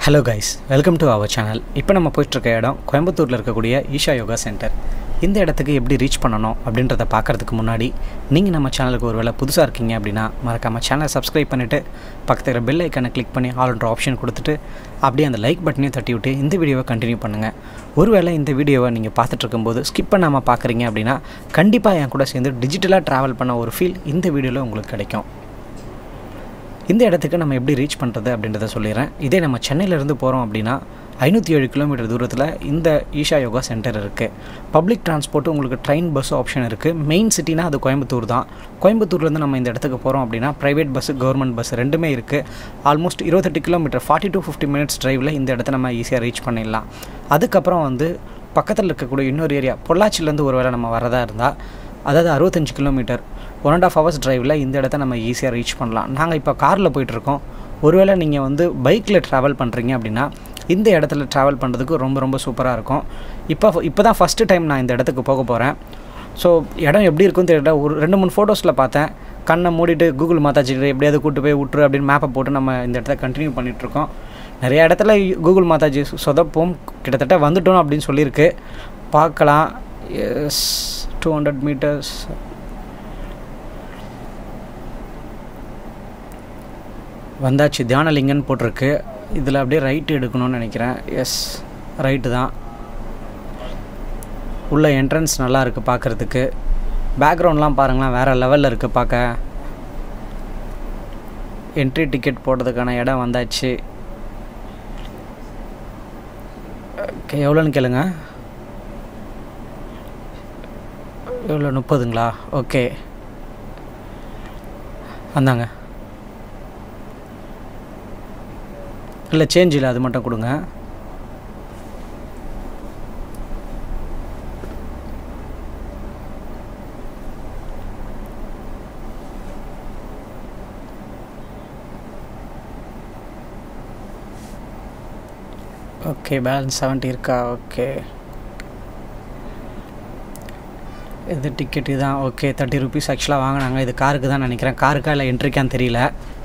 hello guys welcome to our channel இப்போ நம்ம போயிட்டுருக்க இடம் கோயம்புத்தூரில் இருக்கக்கூடிய ஈஷா யோகா சென்டர் இந்த இடத்துக்கு எப்படி ரீச் பண்ணணும் அப்படின்றத பார்க்குறதுக்கு முன்னாடி நீங்கள் நம்ம சேனலுக்கு ஒரு வேளை புதுசாக இருக்கீங்க அப்படின்னா மறக்காமல் சேனலை சப்ஸ்கிரைப் பண்ணிவிட்டு பக்கத்தில் இருக்கிற பெல் ஐக்கனை கிளிக் பண்ணி ஆல்ன்ற ஆப்ஷன் கொடுத்துட்டு அப்படியே அந்த லைக் பட்டனையும் தட்டி விட்டு இந்த வீடியோவை கண்டினியூ பண்ணுங்கள் ஒருவேளை இந்த வீடியோவை நீங்கள் பார்த்துட்டு இருக்கும்போது ஸ்கிப் பண்ணாமல் பார்க்குறீங்க அப்படின்னா கண்டிப்பாக என் கூட சேர்ந்து டிஜிட்டலாக ட்ராவல் பண்ண ஒரு ஃபீல் இந்த வீடியோவில் உங்களுக்கு கிடைக்கும் இந்த இடத்துக்கு நம்ம எப்படி ரீச் பண்ணுறது அப்படின்றத சொல்லிடுறேன் இதே நம்ம சென்னையிலேருந்து போகிறோம் அப்படின்னா ஐநூற்றி ஏழு கிலோமீட்டர் தூரத்தில் இந்த ஈஷா யோகா சென்டர் இருக்குது பப்ளிக் டிரான்ஸ்போர்ட்டு உங்களுக்கு ட்ரெயின் பஸ் ஆப்ஷன் இருக்குது மெயின் சிட்டினா அது கோயம்புத்தூர் தான் கோயம்புத்தூர்லேருந்து நம்ம இந்த இடத்துக்கு போகிறோம் அப்படின்னா ப்ரைவேட் பஸ்ஸு கவர்மெண்ட் பஸ் ரெண்டுமே இருக்குது ஆல்மோஸ்ட் இருபத்தெட்டு kilometre forty to fifty minutes டிரைவில் இந்த இடத்த நம்ம ஈஸியாக ரீச் பண்ணிடலாம் அதுக்கப்புறம் வந்து பக்கத்தில் இருக்கக்கூடிய இன்னொரு ஏரியா பொள்ளாச்சிலேருந்து ஒரு வேளை நம்ம வரதா இருந்தால் அதாவது அறுபத்தஞ்சு kilometre one and half hours டிரைவில் இந்த இடத்த நம்ம ஈஸியாக ரீச் பண்ணலாம் நாங்கள் இப்போ காரில் போயிட்டுருக்கோம் ஒருவேளை நீங்கள் வந்து பைக்கில் ட்ராவல் பண்ணுறீங்க அப்படின்னா இந்த இடத்துல ட்ராவல் பண்ணுறதுக்கு ரொம்ப ரொம்ப சூப்பராக இருக்கும் இப்போ இப்போ தான் ஃபஸ்ட்டு டைம் நான் இந்த இடத்துக்கு போக போகிறேன் ஸோ இடம் எப்படி இருக்குன்னு தெரியல ஒரு ரெண்டு மூணு ஃபோட்டோஸில் பார்த்தேன் கண்ணை மூடிட்டு கூகுள் மாதாஜி எப்படியாவது கூட்டு போய் விட்டுரு அப்படின்னு மேப்பை போட்டு நம்ம இந்த இடத்த கண்டினியூ பண்ணிகிட்ருக்கோம் நிறைய இடத்துல கூகுள் மாதாஜி சொதப்போம் கிட்டத்தட்ட வந்துட்டோம் அப்படின்னு சொல்லியிருக்கு பார்க்கலாம் எஸ் டூ ஹண்ட்ரட் மீட்டர்ஸ் வந்தாச்சு தியானலிங்கன்னு போட்டிருக்கு இதில் அப்படியே ரைட்டு எடுக்கணும்னு நினைக்கிறேன் எஸ் ரைட்டு தான் உள்ள என்ட்ரன்ஸ் நல்லா இருக்குது பார்க்குறதுக்கு பேக்ரவுண்ட்லாம் பாருங்களேன் வேறு லெவலில் இருக்குது பார்க்க என்ட்ரி டிக்கெட் போடுறதுக்கான இடம் வந்தாச்சு ஓகே எவ்வளோன்னு கேளுங்க எவ்வளோ முப்பதுங்களா ஓகே வந்தாங்க இல்லை சேஞ்ச் இல்லை அது மட்டும் கொடுங்க ஓகே பேலன்ஸ் செவன்ட்டி இருக்கா ஓகே இது டிக்கெட் தான் ஓகே தேர்ட்டி ருபீஸ் ஆக்சுவலாக வாங்கினாங்க இது காருக்கு தான் நினைக்கிறேன் காருக்கா இல்லை என்ட்ரிக்கான்னு தெரியல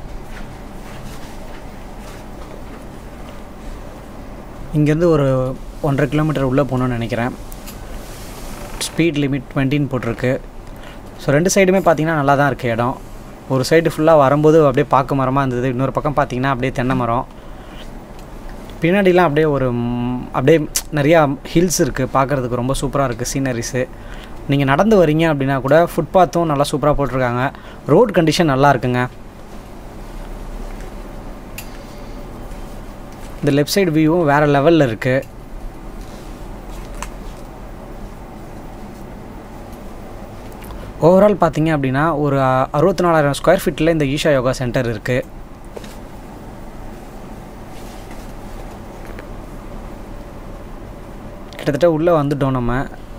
இங்கேருந்து ஒரு ஒன்றரை கிலோமீட்டர் உள்ளே போகணுன்னு நினைக்கிறேன் ஸ்பீட் லிமிட் டுவெண்ட்டின்னு போட்டிருக்கு ஸோ ரெண்டு சைடுமே பார்த்தீங்கன்னா நல்லா தான் இருக்குது இடம் ஒரு சைடு ஃபுல்லாக வரும்போது அப்படியே பார்க்க மரமாக இருந்தது இன்னொரு பக்கம் பார்த்தீங்கன்னா அப்படியே தென்னை மரம் பின்னாடிலாம் அப்படியே ஒரு அப்படியே நிறையா ஹில்ஸ் இருக்குது பார்க்குறதுக்கு ரொம்ப சூப்பராக இருக்குது சீனரிஸு நீங்கள் நடந்து வரீங்க அப்படின்னா கூட ஃபுட்பாத்தும் நல்லா சூப்பராக போட்டிருக்காங்க ரோட் கண்டிஷன் நல்லா இருக்குங்க இந்த லெஃப்ட் சைடு வியூவும் வேறு லெவலில் இருக்குது ஓவரால் பார்த்தீங்க அப்படின்னா ஒரு அறுபத்தி நாலாயிரம் ஸ்கொயர் ஃபீட்டில் இந்த ஈஷா யோகா சென்டர் இருக்குது கிட்டத்தட்ட உள்ளே வந்துட்டோம் நம்ம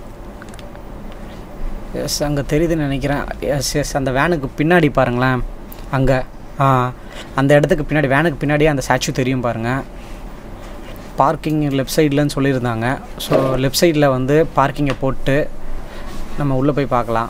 எஸ் அங்கே தெரியுதுன்னு நினைக்கிறேன் எஸ் எஸ் அந்த வேனுக்கு பின்னாடி பாருங்களேன் அங்கே ஆ அந்த இடத்துக்கு பின்னாடி வேனுக்கு பின்னாடியே அந்த ஸ்டாச்சு தெரியும் பாருங்கள் பார்க்கிங் லெஃப்ட் சைட்லன்னு சொல்லியிருந்தாங்க ஸோ லெஃப்ட் சைடில் வந்து பார்க்கிங்கை போட்டு நம்ம உள்ளே போய் பார்க்கலாம்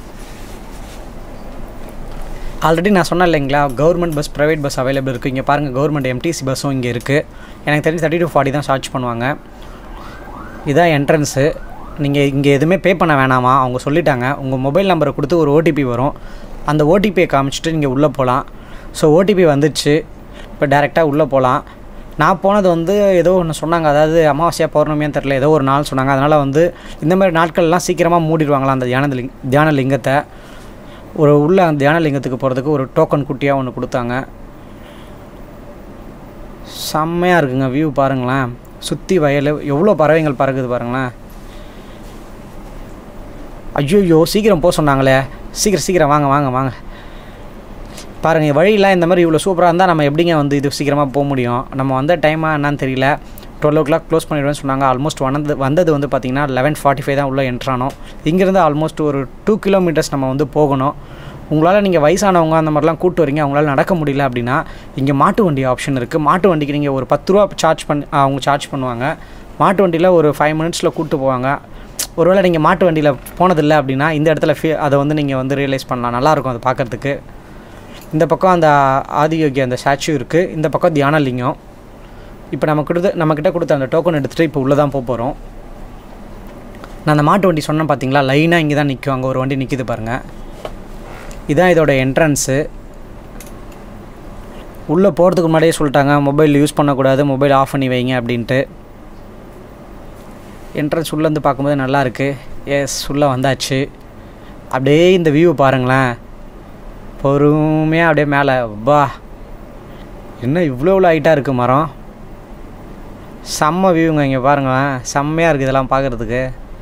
ஆல்ரெடி நான் சொன்னேன் இல்லைங்களா government bus private bus available இருக்குது இங்கே பாருங்கள் கவர்மெண்ட் எம்டிசி பஸ்ஸும் இங்கே இருக்குது எனக்கு தெரிஞ்சு தேர்ட்டி டு ஃபார்ட்டி தான் சார்ஜ் பண்ணுவாங்க இதான் என்ட்ரன்ஸு நீங்கள் இங்கே எதுவுமே பே பண்ண வேணாமா அவங்க சொல்லிட்டாங்க உங்கள் மொபைல் நம்பரை கொடுத்து ஒரு ஓடிபி வரும் அந்த ஓடிபியை காமிச்சிட்டு நீங்கள் உள்ளே போகலாம் ஸோ ஓடிபி வந்துடுச்சு இப்போ டேரெக்டாக உள்ளே போகலாம் நான் போனது வந்து ஏதோ ஒன்று சொன்னாங்க அதாவது அமாவாசையா பௌர்ணமியான்னு தெரில ஏதோ ஒரு நாள் சொன்னாங்க அதனால் வந்து இந்த மாதிரி நாட்கள்லாம் சீக்கிரமாக மூடிடுவாங்களா அந்த தியான லிங் தியான லிங்கத்தை ஒரு உள்ள அந்த தியான லிங்கத்துக்கு போகிறதுக்கு ஒரு டோக்கன் குட்டியாக ஒன்று கொடுத்தாங்க செம்மையாக இருக்குங்க வியூ பாருங்களேன் சுற்றி வயல் எவ்வளோ பறவைகள் பறக்குது பாருங்களேன் ஐயோ சீக்கிரம் போக சொன்னாங்களே சீக்கிரம் சீக்கிரம் வாங்க வாங்க வாங்க பாருங்கள் வழியெலாம் இந்த மாதிரி இவ்வளோ சூப்பராக இருந்தால் நம்ம எப்படிங்க வந்து இது சீக்கிரமாக போக முடியும் நம்ம வந்த டைமாக என்னன்னு தெரியல டுவெல் ஓ கிளாக் க்ளோஸ் பண்ணிடுவேன்னு சொன்னாங்க ஆல்மோஸ்ட் வந்தது வந்தது வந்து பார்த்திங்கன்னா லெவன் ஃபார்ட்டி ஃபைவ் தான் உள்ளே என்ட்ரானோம் இங்கேருந்து ஆல்மோஸ்ட் ஒரு டூ கிலோமீட்டர்ஸ் நம்ம வந்து போகணும் உங்களால் நீங்கள் வயசானவங்க அந்த மாதிரிலாம் கூப்பிட்டு வரீங்க அவங்களால நடக்க முடியல அப்படின்னா இங்கே மாட்டு வண்டி ஆப்ஷன் இருக்குது மாட்டு வண்டிக்கு நீங்கள் ஒரு பத்து ரூபா சார்ஜ் பண்ணி அவங்க சார்ஜ் பண்ணுவாங்க மாட்டு வண்டியில் ஒரு ஃபைவ் மினிட்ஸில் கூப்பிட்டு போவாங்க ஒருவேளை நீங்கள் மாட்டு வண்டியில் போனதில்லை அப்படின்னா இந்த இடத்துல ஃபீ அதை வந்து நீங்கள் வந்து ரியலைஸ் பண்ணலாம் நல்லாயிருக்கும் அது பார்க்குறதுக்கு இந்த பக்கம் அந்த ஆதியோகி அந்த ஸ்டாச்சு இருக்குது இந்த பக்கம் தியானலிங்கம் இப்போ நம்ம கொடுத்து நம்மக்கிட்ட கொடுத்த அந்த டோக்கன் எடுத்துகிட்டு இப்போ உள்ளே தான் போக போகிறோம் நான் அந்த மாட்டு வண்டி சொன்னேன் பார்த்தீங்களா லைனாக இங்கே தான் நிற்கும் அங்கே ஒரு வண்டி நிற்கிது பாருங்கள் இதான் இதோட என்ட்ரன்ஸு உள்ளே போகிறதுக்கு முன்னாடியே சொல்லிட்டாங்க மொபைல் யூஸ் பண்ணக்கூடாது மொபைல் ஆஃப் பண்ணி வைங்க அப்படின்ட்டு என்ட்ரன்ஸ் உள்ளேருந்து பார்க்கும்போது நல்லா இருக்குது எஸ் உள்ளே வந்தாச்சு அப்படியே இந்த வியூ பாருங்களேன் பொறுமையாக அப்படியே மேலே பா என்ன இவ்வளோ இவ்வளோ ஹைட்டாக இருக்குது மரம் செம்ம வியூங்க இங்கே பாருங்களேன் செம்மையாக இருக்குது இதெல்லாம் பார்க்குறதுக்கு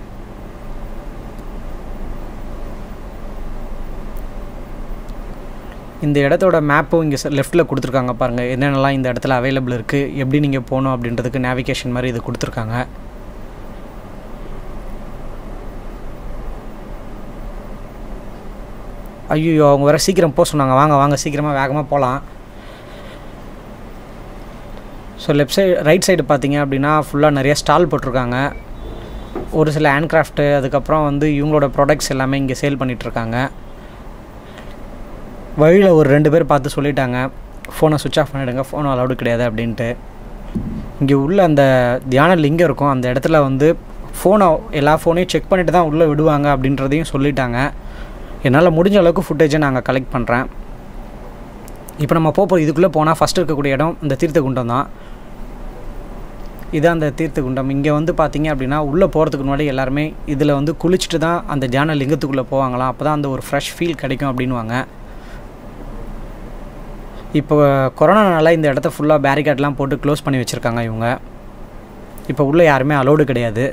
இந்த இடத்தோட மேப்பும் இங்கே லெஃப்ட்டில் கொடுத்துருக்காங்க பாருங்கள் என்னென்னலாம் இந்த இடத்துல அவைலபிள் இருக்குது எப்படி நீங்கள் போகணும் அப்படின்றதுக்கு நேவிகேஷன் மாதிரி இது கொடுத்துருக்காங்க ஐயோ அவங்க வர சீக்கிரம் போக சொன்னாங்க வாங்க வாங்க சீக்கிரமாக வேகமாக போகலாம் so left side right side பார்த்தீங்க அப்படின்னா ஃபுல்லாக நிறைய ஸ்டால் போட்டிருக்காங்க ஒரு சில ஹேண்ட்கிராஃப்ட்டு அதுக்கப்புறம் வந்து இவங்களோட ப்ராடக்ட்ஸ் எல்லாமே இங்கே சேல் பண்ணிகிட்ருக்காங்க வழியில் ஒரு ரெண்டு பேர் பார்த்து சொல்லிட்டாங்க ஃபோனை சுவிட்ச் ஆஃப் பண்ணிவிடுங்க ஃபோன் அலௌடு கிடையாது அப்படின்ட்டு இங்கே உள்ள அந்த தியான லிங்கம் இருக்கும் அந்த இடத்துல வந்து ஃபோனை எல்லா ஃபோனையும் செக் பண்ணிட்டு தான் உள்ளே விடுவாங்க அப்படின்றதையும் சொல்லிட்டாங்க என்னால் முடிஞ்ச அளவுக்கு ஃபுட்டேஜை நாங்கள் கலெக்ட் பண்ணுறேன் இப்போ நம்ம போக போகிறோம் இதுக்குள்ளே போனால் ஃபஸ்ட்டு இருக்கக்கூடிய இடம் இந்த தீர்த்தகுண்டம் தான் இதான் அந்த தீர்த்தகுண்டம் இங்கே வந்து பார்த்தீங்க அப்படின்னா உள்ளே போகிறதுக்கு முன்னாடி எல்லாருமே இதில் வந்து குளிச்சுட்டு தான் அந்த தியான லிங்கத்துக்குள்ளே போவாங்களாம் அப்போ தான் அந்த ஒரு ஃப்ரெஷ் ஃபீல் கிடைக்கும் அப்படின்வாங்க இப்போ கொரோனானால இந்த இடத்த ஃபுல்லாக பேரிகேட்லாம் போட்டு க்ளோஸ் பண்ணி வச்சுருக்காங்க இவங்க இப்போ உள்ளே யாருமே அலோடு கிடையாது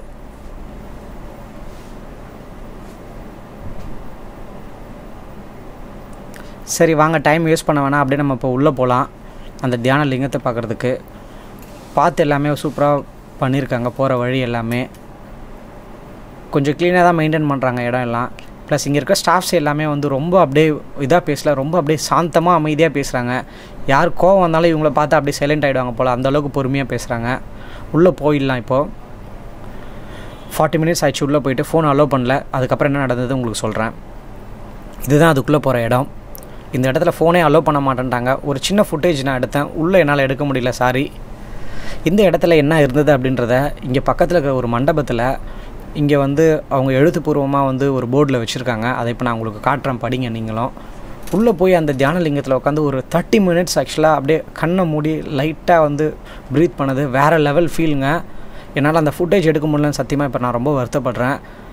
சரி வாங்க டைம் வேஸ்ட் பண்ண வேணாம் அப்படியே நம்ம இப்போ உள்ளே போகலாம் அந்த தியான லிங்கத்தை பார்க்குறதுக்கு பார்த்து எல்லாமே சூப்பராக பண்ணியிருக்காங்க போகிற வழி எல்லாமே கொஞ்சம் க்ளீனாக தான் மெயின்டைன் பண்ணுறாங்க இடம் எல்லாம் ப்ளஸ் இங்கே இருக்க ஸ்டாஃப்ஸ் எல்லாமே வந்து ரொம்ப அப்படியே இதாக பேசல ரொம்ப அப்படியே சாந்தமாக அமைதியாக பேசுகிறாங்க யார் கோவம் வந்தாலும் இவங்கள பார்த்து அப்படியே சைலண்ட் ஆகிடுவாங்க போல் அந்தளவுக்கு பொறுமையாக பேசுகிறாங்க உள்ளே போயிடலாம் இப்போது ஃபார்ட்டி மினிட்ஸ் ஆயிடுச்சு உள்ளே போயிட்டு ஃபோன் அலோவ் பண்ணல அதுக்கப்புறம் என்ன நடந்தது உங்களுக்கு சொல்கிறேன் இதுதான் அதுக்குள்ளே போகிற இடம் இந்த இடத்துல ஃபோனே அலோவ் பண்ண மாட்டேன்ட்டாங்க ஒரு சின்ன ஃபுட்டேஜ் நான் எடுத்தேன் உள்ளே என்னால் எடுக்க முடியல சாரி இந்த இடத்துல என்ன இருந்தது அப்படின்றத இங்கே பக்கத்தில் இருக்கிற ஒரு மண்டபத்தில் இங்கே வந்து அவங்க எழுத்துப்பூர்வமாக வந்து ஒரு போர்டில் வச்சுருக்காங்க அதை இப்போ நான் உங்களுக்கு காட்டுறேன் படிங்க நீங்களும் உள்ளே போய் அந்த தியான லிங்கத்தில் உட்காந்து ஒரு தேர்ட்டி மினிட்ஸ் ஆக்சுவலாக அப்படியே கண்ணை மூடி லைட்டாக வந்து ப்ரீத் பண்ணது வேறு லெவல் ஃபீலுங்க என்னால் அந்த ஃபுட்டேஜ் எடுக்க முடியலன்னு சத்தியமாக இப்போ நான் ரொம்ப வருத்தப்படுறேன்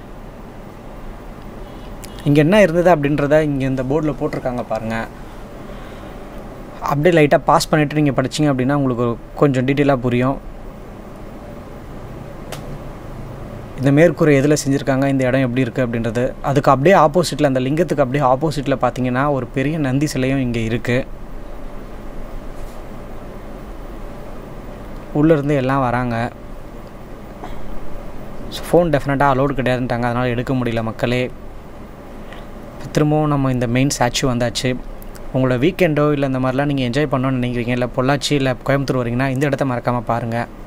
இங்கே என்ன இருந்தது அப்படின்றத இங்கே இந்த போர்டில் போட்டிருக்காங்க பாருங்கள் அப்படியே லைட்டாக பாஸ் பண்ணிவிட்டு நீங்கள் படிச்சிங்க அப்படின்னா உங்களுக்கு கொஞ்சம் டீட்டெயிலாக புரியும் இந்த மேற்கூரை எதில் செஞ்சுருக்காங்க இந்த இடம் எப்படி இருக்குது அப்படின்றது அதுக்கு அப்படியே ஆப்போசிட்டில் அந்த லிங்கத்துக்கு அப்படியே ஆப்போசிட்டில் பார்த்தீங்கன்னா ஒரு பெரிய நந்தி சிலையும் இங்கே இருக்குது உள்ளேருந்து எல்லாம் வராங்க ஃபோன் டெஃபினட்டாக அலோடு கிடையாதுன்ட்டாங்க அதனால் எடுக்க முடியல மக்களே திரும்பவும் நம்ம இந்த மெயின் ஸ்டாச்சு வந்தாச்சு உங்களோட வீக்கெண்டோ இல்லை இந்த மாதிரிலாம் நீங்கள் என்ஜாய் பண்ணணும்னு நினைக்கிறீங்க இல்லை பொள்ளாச்சி இல்லை கோயம்புத்தூர் வரீங்கன்னா இந்த இடத்த மறக்காமல் பாருங்கள்